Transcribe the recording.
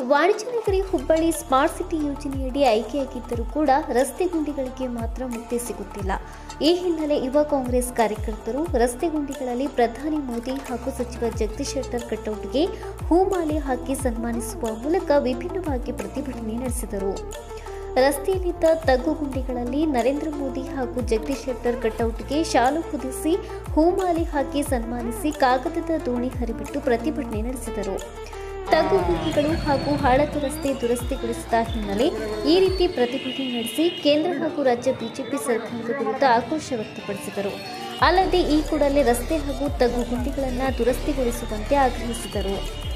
ವಾಣಿಜ್ಯ ನಗರಿ Hubballi smart city ಯೋಜನೆಯಡಿ ಆಯ್ಕೆಯಾಗಿದ್ದರೂ ಕೂಡ ರಸ್ತೆ ಗುಂಡಿಗಳಿಗೆ ಮಾತ್ರ ಮುಕ್ತಿ ಸಿಗುತ್ತಿಲ್ಲ ಈ ಹಿನ್ನೆಲೆ ಯುವ ಕಾಂಗ್ರೆಸ್ ಕಾರ್ಯಕರ್ತರು ರಸ್ತೆ ಗುಂಡಿಗಳಲ್ಲಿ ಪ್ರಧಾನಿ ಮೋದಿ ಹಾಗೂ ಸಚಿವ ಜಗದೀಶ್ ಶೆಟ್ಟರ್ ಕಟೌಟ್ಗೆ ಹೂಮಾಲೆ ಹಾಕಿ ಸನ್ಮಾನಿಸುವ ಮೂಲಕ ವಿಭಿನ್ನವಾಗಿ ಪ್ರತಿಭಟನೆ ನಡೆಸಿದರು ರಸ್ತೆಯಲ್ಲಿದ್ದ ತಗ್ಗು ಗುಂಡಿಗಳಲ್ಲಿ ನರೇಂದ್ರ ಮೋದಿ ಹಾಗೂ ಜಗದೀಶ್ ಶೆಟ್ಟರ್ ಕಟೌಟ್ಗೆ ಶಾಲು ಹೊದಿಸಿ ಹೂಮಾಲೆ ಹಾಕಿ ಸನ್ಮಾನಿಸಿ ಕಾಗದದ ದೋಣಿ ಹರಿಬಿಟ್ಟು ಪ್ರತಿಭಟನೆ ನಡೆಸಿದರು ತಗ್ಗು ಗುಂಡಿಗಳು ಹಾಗೂ ಹಾಳದ ರಸ್ತೆ ದುರಸ್ತಿಗೊಳಿಸಿದ ಹಿನ್ನೆಲೆ ಈ ರೀತಿ ಪ್ರತಿಭಟನೆ ನಡೆಸಿ ಕೇಂದ್ರ ಹಾಗೂ ರಾಜ್ಯ ಬಿಜೆಪಿ ಸರ್ಕಾರದ ವಿರುದ್ಧ ಆಕ್ರೋಶ ವ್ಯಕ್ತಪಡಿಸಿದರು ಅಲ್ಲದೆ ಈ ಕೂಡಲೇ ರಸ್ತೆ ಹಾಗೂ ತಗ್ಗು ಗುಂಡಿಗಳನ್ನು ದುರಸ್ತಿಗೊಳಿಸುವಂತೆ ಆಗ್ರಹಿಸಿದರು